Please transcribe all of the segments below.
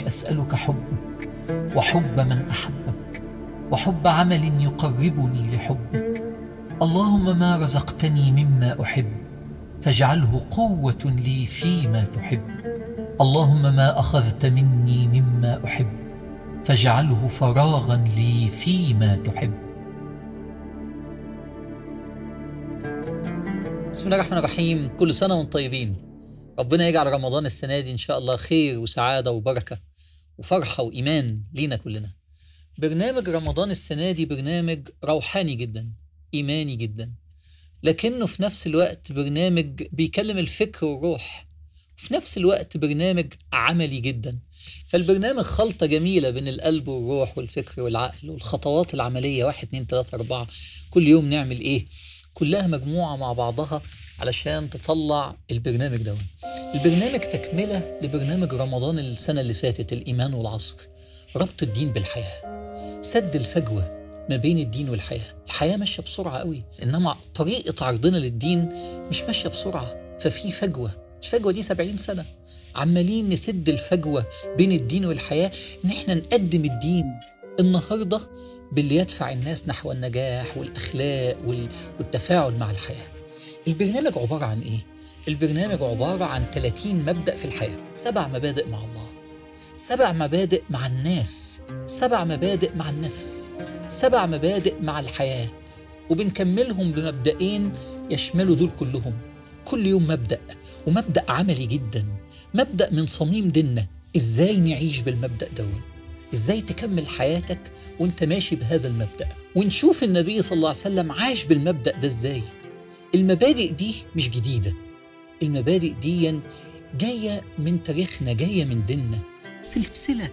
إني أسألك حبك وحب من أحبك وحب عمل يقربني لحبك اللهم ما رزقتني مما أحب فاجعله قوة لي فيما تحب اللهم ما أخذت مني مما أحب فاجعله فراغا لي فيما تحب بسم الله الرحمن الرحيم كل سنة وانتم طيبين ربنا يجعل رمضان السنة دي إن شاء الله خير وسعادة وبركة وفرحة وإيمان لينا كلنا برنامج رمضان السنة دي برنامج روحاني جدا إيماني جدا لكنه في نفس الوقت برنامج بيكلم الفكر والروح في نفس الوقت برنامج عملي جدا فالبرنامج خلطة جميلة بين القلب والروح والفكر والعقل والخطوات العملية واحد اتنين تلاتة أربعة كل يوم نعمل إيه كلها مجموعة مع بعضها علشان تطلع البرنامج ده البرنامج تكملة لبرنامج رمضان السنة اللي فاتت الإيمان والعصر ربط الدين بالحياة سد الفجوة ما بين الدين والحياة الحياة ماشية بسرعة قوي إنما طريقة عرضنا للدين مش ماشية بسرعة ففي فجوة الفجوة دي سبعين سنة عمالين نسد الفجوة بين الدين والحياة إن إحنا نقدم الدين النهاردة باللي يدفع الناس نحو النجاح والإخلاق وال- والتفاعل مع الحياة البرنامج عبارة عن إيه؟ البرنامج عبارة عن 30 مبدأ في الحياة سبع مبادئ مع الله سبع مبادئ مع الناس سبع مبادئ مع النفس سبع مبادئ مع الحياة وبنكملهم بمبدئين يشملوا دول كلهم كل يوم مبدأ ومبدأ عملي جدا مبدأ من صميم ديننا ازاي نعيش بالمبدأ دون ازاي تكمل حياتك وانت ماشي بهذا المبدأ ونشوف النبي صلى الله عليه وسلم عاش بالمبدأ ده ازاي المبادئ دي مش جديدة المبادئ دي جاية من تاريخنا جاية من ديننا سلسلة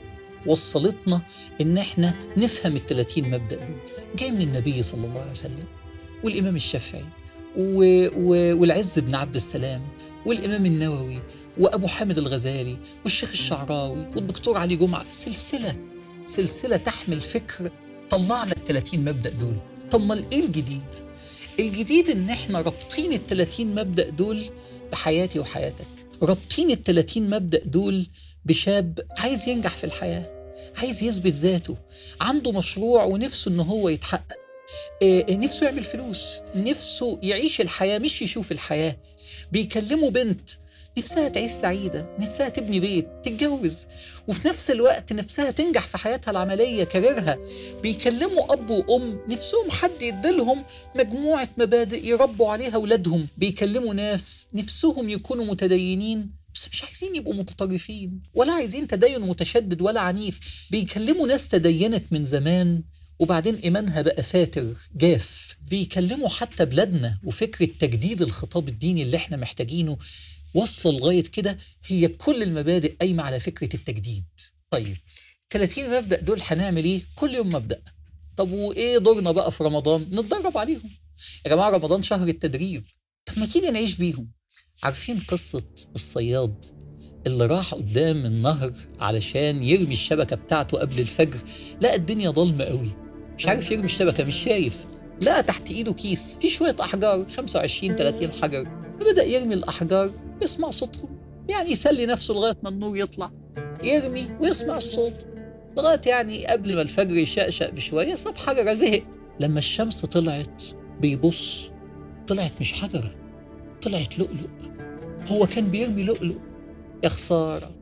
وصلتنا إن إحنا نفهم ال 30 مبدأ دول جاي من النبي صلى الله عليه وسلم والإمام الشافعي و... و... والعز بن عبد السلام والإمام النووي وأبو حامد الغزالي والشيخ الشعراوي والدكتور علي جمعة سلسلة سلسلة تحمل فكر طلعنا ال 30 مبدأ دول طب ما إيه الجديد؟ الجديد إن إحنا رابطين ال 30 مبدأ دول بحياتي وحياتك رابطين ال 30 مبدأ دول بشاب عايز ينجح في الحياة عايز يثبت ذاته عنده مشروع ونفسه إن هو يتحقق آه، نفسه يعمل فلوس نفسه يعيش الحياة مش يشوف الحياة بيكلموا بنت نفسها تعيش سعيدة نفسها تبني بيت تتجوز وفي نفس الوقت نفسها تنجح في حياتها العملية كاريرها بيكلموا أب وأم نفسهم حد يديلهم مجموعة مبادئ يربوا عليها أولادهم بيكلموا ناس نفسهم يكونوا متدينين بس مش عايزين يبقوا متطرفين ولا عايزين تدين متشدد ولا عنيف بيكلموا ناس تدينت من زمان وبعدين إيمانها بقى فاتر جاف بيكلموا حتى بلادنا وفكرة تجديد الخطاب الديني اللي احنا محتاجينه واصلة لغاية كده هي كل المبادئ قايمة على فكرة التجديد طيب 30 مبدأ دول هنعمل ايه؟ كل يوم مبدأ طب وايه دورنا بقى في رمضان؟ نتدرب عليهم يا جماعة رمضان شهر التدريب طب ما تيجي نعيش بيهم عارفين قصة الصياد اللي راح قدام النهر علشان يرمي الشبكة بتاعته قبل الفجر لقى الدنيا ضلمة قوي مش عارف يرمي الشبكة مش شايف لقى تحت ايده كيس فيه شوية أحجار 25 30 حجر فبدأ يرمي الأحجار بيسمع صوتهم يعني يسلي نفسه لغاية ما النور يطلع يرمي ويسمع الصوت لغاية يعني قبل ما الفجر يشقشق بشوية صاب حجرة زهق لما الشمس طلعت بيبص طلعت مش حجرة طلعت لؤلؤ هو كان بيرمي لؤلؤ يا خسارة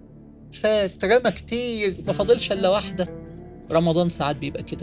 فات رمى كتير ما فاضلش إلا واحدة رمضان ساعات بيبقى كده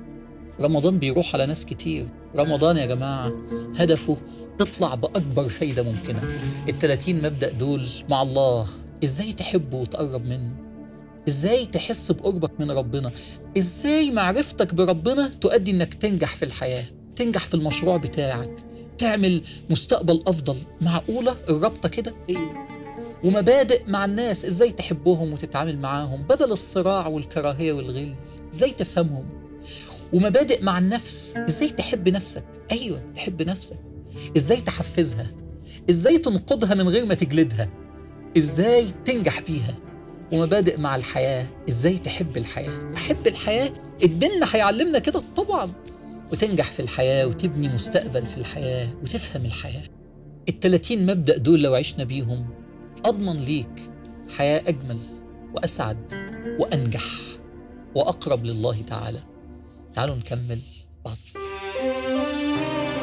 رمضان بيروح على ناس كتير رمضان يا جماعة هدفه تطلع بأكبر فايدة ممكنة التلاتين مبدأ دول مع الله إزاي تحبه وتقرب منه إزاي تحس بقربك من ربنا إزاي معرفتك بربنا تؤدي إنك تنجح في الحياة تنجح في المشروع بتاعك تعمل مستقبل أفضل معقولة الرابطة كده إيه ومبادئ مع الناس ازاي تحبهم وتتعامل معاهم بدل الصراع والكراهية والغل ازاي تفهمهم ومبادئ مع النفس ازاي تحب نفسك ايوه تحب نفسك ازاي تحفزها ازاي تنقذها من غير ما تجلدها ازاي تنجح بيها ومبادئ مع الحياة ازاي تحب الحياة تحب الحياة الدين هيعلمنا كده طبعا وتنجح في الحياة وتبني مستقبل في الحياة وتفهم الحياة التلاتين مبدأ دول لو عشنا بيهم أضمن ليك حياة أجمل واسعد وانجح واقرب لله تعالى تعالوا نكمل بعد الفصل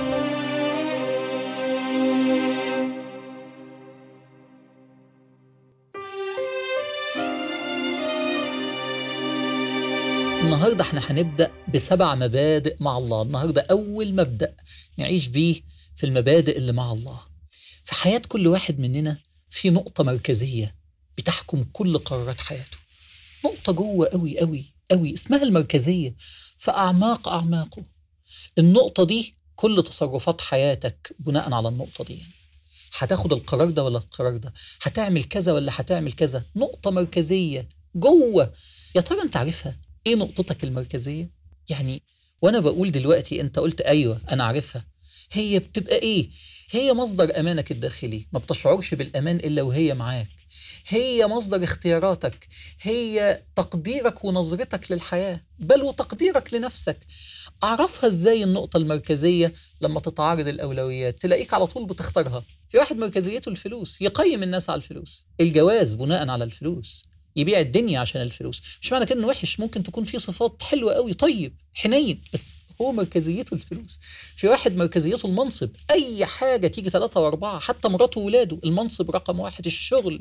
النهارده احنا هنبدا بسبع مبادئ مع الله النهارده اول مبدا نعيش بيه في المبادئ اللي مع الله في حياه كل واحد مننا في نقطه مركزيه بتحكم كل قرارات حياته نقطه جوه قوي قوي قوي اسمها المركزيه في اعماق اعماقه النقطه دي كل تصرفات حياتك بناء على النقطه دي يعني. هتاخد القرار ده ولا القرار ده هتعمل كذا ولا هتعمل كذا نقطه مركزيه جوه يا ترى انت عارفها ايه نقطتك المركزيه يعني وانا بقول دلوقتي انت قلت ايوه انا عارفها هي بتبقى ايه هي مصدر امانك الداخلي ما بتشعرش بالامان الا وهي معاك هي مصدر اختياراتك هي تقديرك ونظرتك للحياه بل وتقديرك لنفسك اعرفها ازاي النقطه المركزيه لما تتعارض الاولويات تلاقيك على طول بتختارها في واحد مركزيته الفلوس يقيم الناس على الفلوس الجواز بناء على الفلوس يبيع الدنيا عشان الفلوس مش معنى كده انه وحش ممكن تكون فيه صفات حلوه قوي طيب حنين بس هو مركزيته الفلوس في واحد مركزيته المنصب اي حاجه تيجي ثلاثة واربعة حتى مراته وولاده المنصب رقم واحد الشغل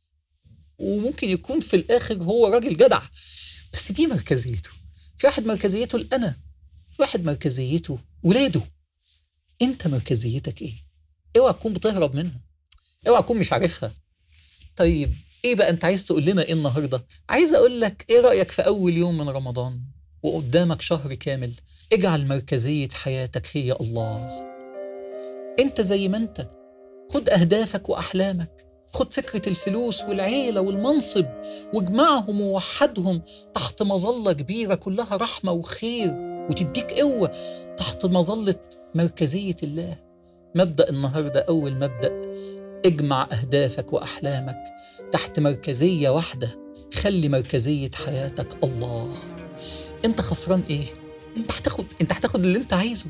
وممكن يكون في الاخر هو راجل جدع بس دي مركزيته في واحد مركزيته الانا في واحد مركزيته ولاده انت مركزيتك ايه اوعى تكون بتهرب منها اوعى تكون مش عارفها طيب ايه بقى انت عايز تقول لنا ايه النهارده عايز اقول لك ايه رايك في اول يوم من رمضان وقدامك شهر كامل اجعل مركزيه حياتك هي الله انت زي ما انت خد اهدافك واحلامك خد فكرة الفلوس والعيلة والمنصب واجمعهم ووحدهم تحت مظلة كبيرة كلها رحمة وخير وتديك قوة تحت مظلة مركزية الله مبدأ النهاردة أول مبدأ اجمع أهدافك وأحلامك تحت مركزية واحدة خلي مركزية حياتك الله انت خسران ايه انت هتاخد انت هتاخد اللي انت عايزه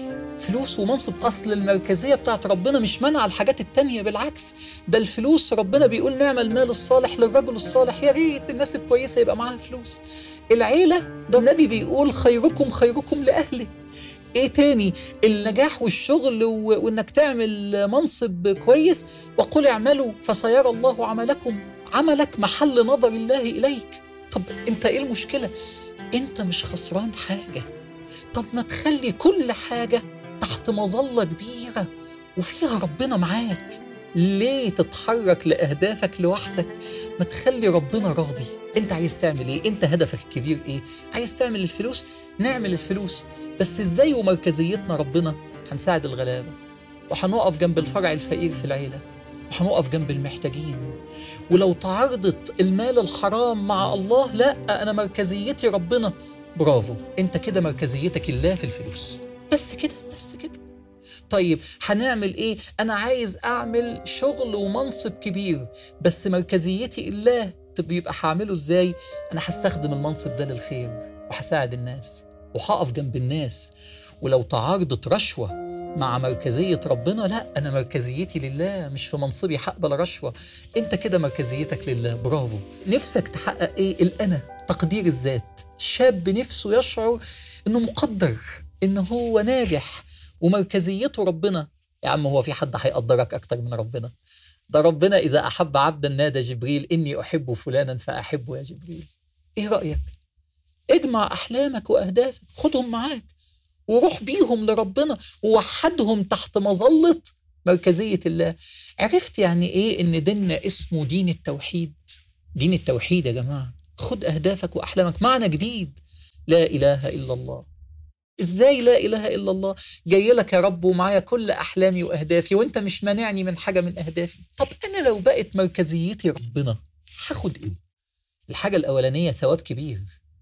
فلوس ومنصب اصل المركزيه بتاعت ربنا مش منع الحاجات التانية بالعكس ده الفلوس ربنا بيقول نعم المال الصالح للرجل الصالح يا ريت الناس الكويسه يبقى معاها فلوس العيله ده النبي بيقول خيركم خيركم لاهله ايه تاني النجاح والشغل و... وانك تعمل منصب كويس وقل اعملوا فسيرى الله عملكم عملك محل نظر الله اليك طب انت ايه المشكله انت مش خسران حاجه طب ما تخلي كل حاجه تحت مظله كبيره وفيها ربنا معاك ليه تتحرك لاهدافك لوحدك ما تخلي ربنا راضي انت عايز تعمل ايه انت هدفك الكبير ايه عايز تعمل الفلوس نعمل الفلوس بس ازاي ومركزيتنا ربنا هنساعد الغلابه وهنقف جنب الفرع الفقير في العيله وهنقف جنب المحتاجين ولو تعارضت المال الحرام مع الله لا انا مركزيتي ربنا برافو انت كده مركزيتك الله في الفلوس بس كده بس كده طيب هنعمل ايه انا عايز اعمل شغل ومنصب كبير بس مركزيتي الله طب يبقى هعمله ازاي انا هستخدم المنصب ده للخير وهساعد الناس وهقف جنب الناس ولو تعارضت رشوه مع مركزية ربنا لا أنا مركزيتي لله مش في منصبي هقبل رشوة أنت كده مركزيتك لله برافو نفسك تحقق إيه الأنا تقدير الذات شاب نفسه يشعر إنه مقدر إنه هو ناجح ومركزيته ربنا يا عم هو في حد هيقدرك أكتر من ربنا ده ربنا إذا أحب عبدا نادى جبريل إني أحب فلانا فأحبه يا جبريل إيه رأيك؟ اجمع أحلامك وأهدافك خدهم معاك وروح بيهم لربنا ووحدهم تحت مظلة مركزية الله عرفت يعني ايه ان ديننا اسمه دين التوحيد دين التوحيد يا جماعة خد اهدافك واحلامك معنى جديد لا اله الا الله ازاي لا اله الا الله جاي لك يا رب ومعايا كل احلامي واهدافي وانت مش مانعني من حاجه من اهدافي طب انا لو بقت مركزيتي ربنا هاخد ايه الحاجه الاولانيه ثواب كبير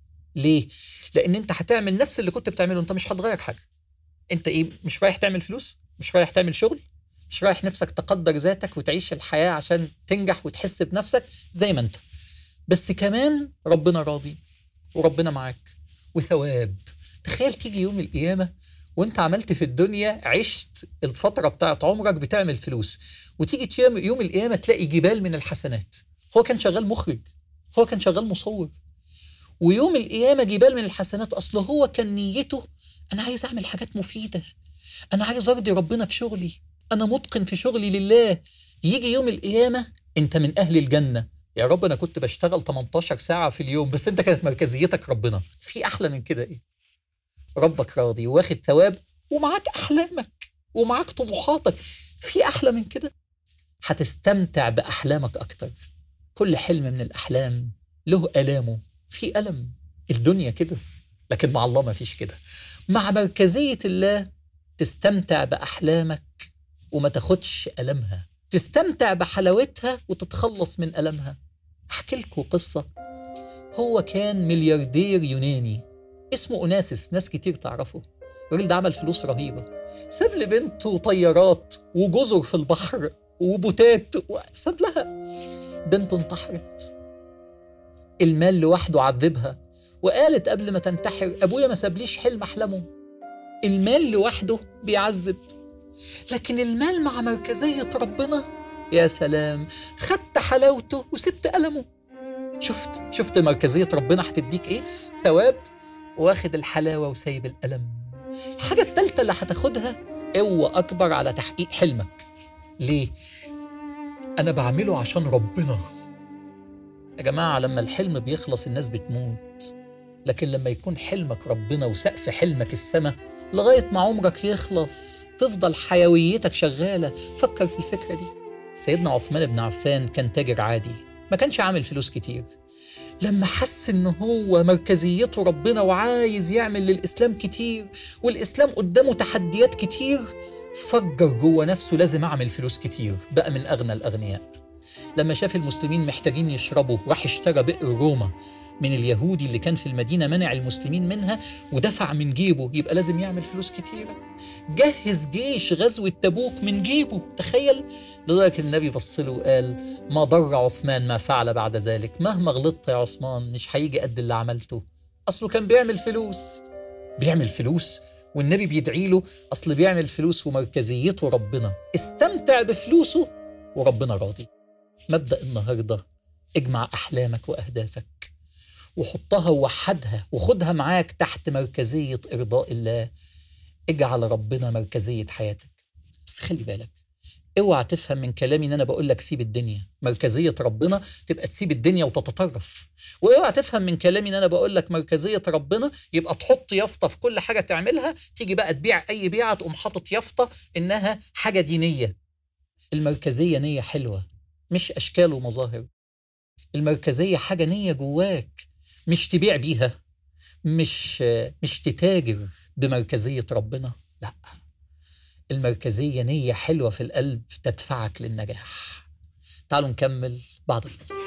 ليه لان انت هتعمل نفس اللي كنت بتعمله انت مش هتغير حاجه انت ايه مش رايح تعمل فلوس مش رايح تعمل شغل مش رايح نفسك تقدر ذاتك وتعيش الحياه عشان تنجح وتحس بنفسك زي ما انت بس كمان ربنا راضي وربنا معاك وثواب تخيل تيجي يوم القيامه وانت عملت في الدنيا عشت الفتره بتاعت عمرك بتعمل فلوس وتيجي يوم يوم القيامه تلاقي جبال من الحسنات هو كان شغال مخرج هو كان شغال مصور ويوم القيامة جبال من الحسنات أصل هو كان نيته أنا عايز أعمل حاجات مفيدة أنا عايز أرضي ربنا في شغلي أنا متقن في شغلي لله يجي يوم القيامة أنت من أهل الجنة يا رب أنا كنت بشتغل 18 ساعة في اليوم بس أنت كانت مركزيتك ربنا في أحلى من كده إيه ربك راضي واخد ثواب ومعاك أحلامك ومعاك طموحاتك في أحلى من كده هتستمتع بأحلامك أكتر كل حلم من الأحلام له ألامه في ألم الدنيا كده لكن مع الله ما فيش كده مع مركزية الله تستمتع بأحلامك وما تاخدش ألمها تستمتع بحلاوتها وتتخلص من ألمها أحكي لكم قصة هو كان ملياردير يوناني اسمه أوناسس ناس كتير تعرفه الراجل ده عمل فلوس رهيبة ساب لبنته طيارات وجزر في البحر وبوتات ساب لها بنته انتحرت المال لوحده عذبها وقالت قبل ما تنتحر ابويا ما سابليش حلم احلمه المال لوحده بيعذب لكن المال مع مركزية ربنا يا سلام خدت حلاوته وسبت ألمه شفت شفت مركزية ربنا هتديك ايه ثواب واخد الحلاوة وسايب الألم الحاجة التالتة اللي هتاخدها قوة أكبر على تحقيق حلمك ليه؟ أنا بعمله عشان ربنا يا جماعة لما الحلم بيخلص الناس بتموت لكن لما يكون حلمك ربنا وسقف حلمك السماء لغاية ما عمرك يخلص تفضل حيويتك شغالة فكر في الفكرة دي سيدنا عثمان بن عفان كان تاجر عادي ما كانش عامل فلوس كتير لما حس ان هو مركزيته ربنا وعايز يعمل للاسلام كتير والاسلام قدامه تحديات كتير فجر جوه نفسه لازم اعمل فلوس كتير بقى من اغنى الاغنياء لما شاف المسلمين محتاجين يشربوا راح اشترى بئر روما من اليهودي اللي كان في المدينة منع المسلمين منها ودفع من جيبه يبقى لازم يعمل فلوس كتيرة جهز جيش غزوة تبوك من جيبه تخيل لذلك النبي بص له وقال ما ضر عثمان ما فعل بعد ذلك مهما غلطت يا عثمان مش هيجي قد اللي عملته أصله كان بيعمل فلوس بيعمل فلوس والنبي بيدعي له أصل بيعمل فلوس ومركزيته ربنا استمتع بفلوسه وربنا راضي مبدأ النهاردة اجمع أحلامك وأهدافك وحطها ووحدها وخدها معاك تحت مركزية إرضاء الله اجعل ربنا مركزية حياتك بس خلي بالك اوعى تفهم من كلامي ان انا بقول لك سيب الدنيا مركزيه ربنا تبقى تسيب الدنيا وتتطرف واوعى تفهم من كلامي ان انا بقول لك مركزيه ربنا يبقى تحط يافطه في كل حاجه تعملها تيجي بقى تبيع اي بيعه تقوم حاطط يافطه انها حاجه دينيه المركزيه نيه حلوه مش اشكال ومظاهر المركزيه حاجه نيه جواك مش تبيع بيها مش مش تتاجر بمركزيه ربنا لا المركزيه نيه حلوه في القلب تدفعك للنجاح تعالوا نكمل بعد الفصل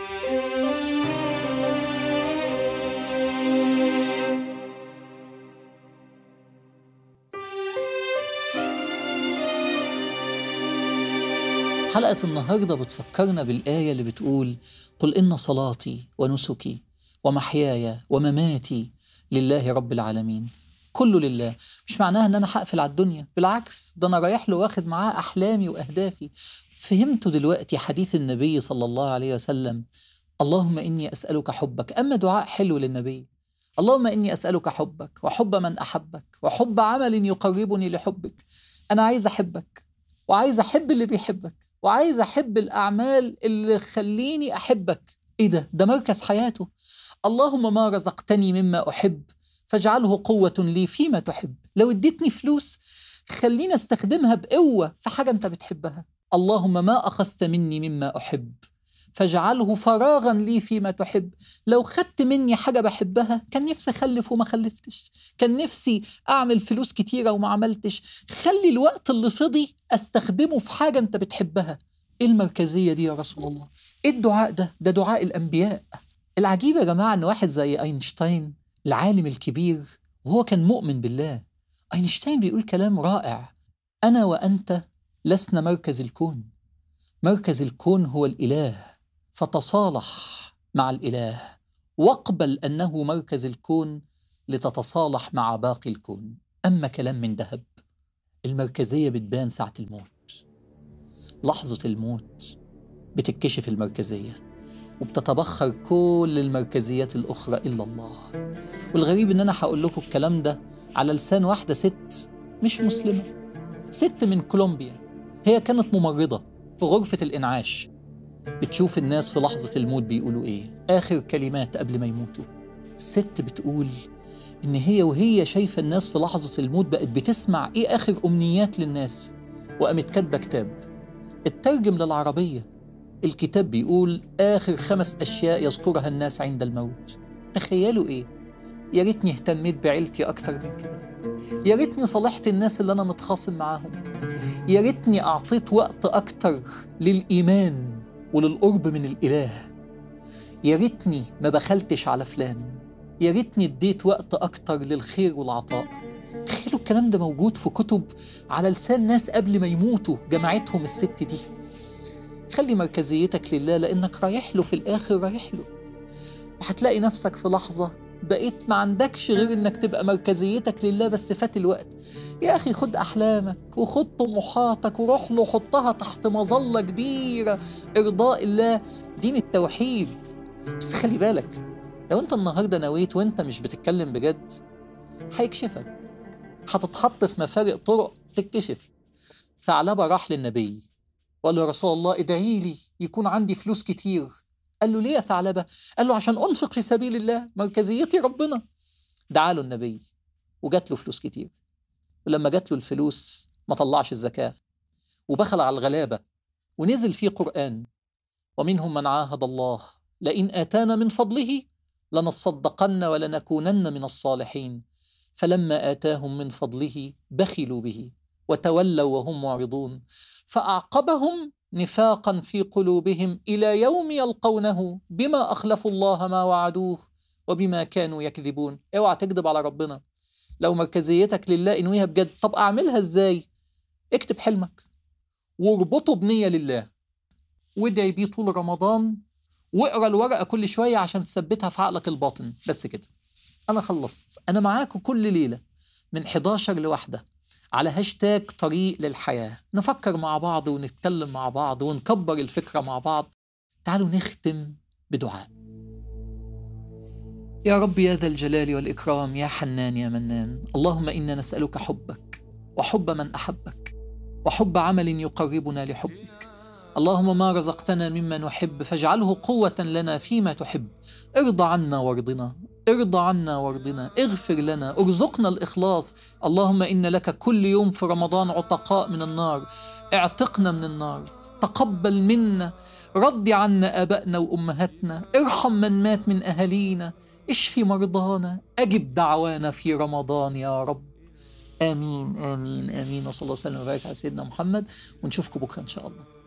حلقة النهاردة بتفكرنا بالآية اللي بتقول قل إن صلاتي ونسكي ومحياي ومماتي لله رب العالمين كله لله مش معناها ان انا هقفل على الدنيا بالعكس ده انا رايح له واخد معاه احلامي واهدافي فهمتوا دلوقتي حديث النبي صلى الله عليه وسلم اللهم اني اسالك حبك اما دعاء حلو للنبي اللهم اني اسالك حبك وحب من احبك وحب عمل يقربني لحبك انا عايز احبك وعايز احب اللي بيحبك وعايز احب الاعمال اللي خليني احبك ايه ده ده مركز حياته اللهم ما رزقتني مما احب فاجعله قوة لي فيما تحب لو اديتني فلوس خليني استخدمها بقوة في حاجة انت بتحبها اللهم ما أخذت مني مما أحب فاجعله فراغا لي فيما تحب لو خدت مني حاجة بحبها كان نفسي أخلف وما خلفتش كان نفسي أعمل فلوس كتيرة وما عملتش خلي الوقت اللي فضي أستخدمه في حاجة أنت بتحبها إيه المركزية دي يا رسول الله إيه الدعاء ده ده دعاء الأنبياء العجيب يا جماعة أن واحد زي أينشتاين العالم الكبير وهو كان مؤمن بالله أينشتاين بيقول كلام رائع أنا وأنت لسنا مركز الكون مركز الكون هو الإله فتصالح مع الإله واقبل أنه مركز الكون لتتصالح مع باقي الكون أما كلام من ذهب المركزية بتبان ساعة الموت لحظة الموت بتكشف المركزية وبتتبخر كل المركزيات الأخرى إلا الله والغريب إن أنا هقول لكم الكلام ده على لسان واحدة ست مش مسلمة ست من كولومبيا هي كانت ممرضة في غرفة الإنعاش بتشوف الناس في لحظة الموت بيقولوا إيه آخر كلمات قبل ما يموتوا الست بتقول إن هي وهي شايفة الناس في لحظة الموت بقت بتسمع إيه آخر أمنيات للناس وقامت كاتبة كتاب اترجم للعربية الكتاب بيقول آخر خمس أشياء يذكرها الناس عند الموت تخيلوا إيه يا ريتني اهتميت بعيلتي أكتر من كده يا ريتني صالحت الناس اللي أنا متخاصم معاهم يا ريتني أعطيت وقت أكتر للإيمان وللقرب من الإله يا ريتني ما بخلتش على فلان يا ريتني اديت وقت أكتر للخير والعطاء تخيلوا الكلام ده موجود في كتب على لسان ناس قبل ما يموتوا جمعتهم الست دي خلي مركزيتك لله لأنك رايح له في الآخر رايح له وهتلاقي نفسك في لحظة بقيت ما عندكش غير انك تبقى مركزيتك لله بس فات الوقت يا اخي خد احلامك وخد طموحاتك وروح له حطها تحت مظله كبيره ارضاء الله دين التوحيد بس خلي بالك لو انت النهارده نويت وانت مش بتتكلم بجد هيكشفك هتتحط في مفارق طرق تكتشف ثعلبه راح للنبي وقال له يا رسول الله ادعي لي يكون عندي فلوس كتير قال له ليه يا ثعلبه؟ قال له عشان انفق في سبيل الله مركزيتي ربنا دعا له النبي وجات له فلوس كتير ولما جات له الفلوس ما طلعش الزكاه وبخل على الغلابه ونزل فيه قران ومنهم من عاهد الله لئن اتانا من فضله لنصدقن ولنكونن من الصالحين فلما اتاهم من فضله بخلوا به وتولوا وهم معرضون فاعقبهم نفاقا في قلوبهم الى يوم يلقونه بما اخلفوا الله ما وعدوه وبما كانوا يكذبون اوعى تكذب على ربنا لو مركزيتك لله انويها بجد طب اعملها ازاي اكتب حلمك واربطه بنيه لله وادعي بيه طول رمضان واقرا الورقه كل شويه عشان تثبتها في عقلك الباطن بس كده انا خلصت انا معاكم كل ليله من 11 لواحده على هاشتاج طريق للحياة نفكر مع بعض ونتكلم مع بعض ونكبر الفكرة مع بعض تعالوا نختم بدعاء يا رب يا ذا الجلال والإكرام يا حنان يا منان اللهم إنا نسألك حبك وحب من أحبك وحب عمل يقربنا لحبك اللهم ما رزقتنا مما نحب فاجعله قوة لنا فيما تحب ارضى عنا وارضنا ارضى عنا وارضنا اغفر لنا ارزقنا الإخلاص اللهم إن لك كل يوم في رمضان عتقاء من النار اعتقنا من النار تقبل منا رد عنا آبائنا وأمهاتنا ارحم من مات من أهالينا اشفي مرضانا أجب دعوانا في رمضان يا رب آمين آمين آمين وصلى الله وسلم وبارك على سيدنا محمد ونشوفكم بكرة إن شاء الله